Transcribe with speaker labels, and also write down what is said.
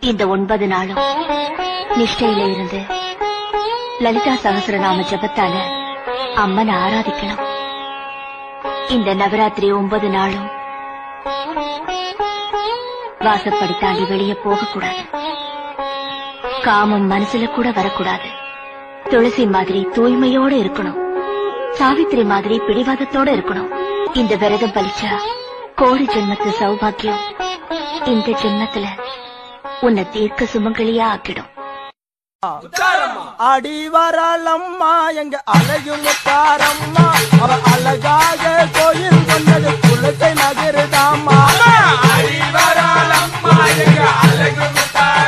Speaker 1: இந்த ஒன்பது நாளும் நிஷ்டையில இருந்து லலிதா சகசிரநாம ஜபத்தால அம்மனை ஆராதிக்கணும் இந்த நவராத்திரி ஒன்பது நாளும் வாசப்படி தாண்டி வெளியே போகக்கூடாது காமம் மனசுல கூட வரக்கூடாது துளசி மாதிரி தூய்மையோட இருக்கணும் சாவித்திரி மாதிரி பிடிவாதத்தோட இருக்கணும் இந்த விரதம் பலிச்சா கோடி ஜென்மத்து சௌபாக்கியம் இந்த ஜென்மத்துல உன்னை தீர்க்க சுமங்கலியா ஆக்கிடும்
Speaker 2: அடி வரலம்மா எங்க அழகு முத்தாரம்மா அவ அழகாக கோயில் கொண்டது குலத்தை நகருதாம்மா அடி வரலம்மா எங்க அழகு முத்தாரம்மா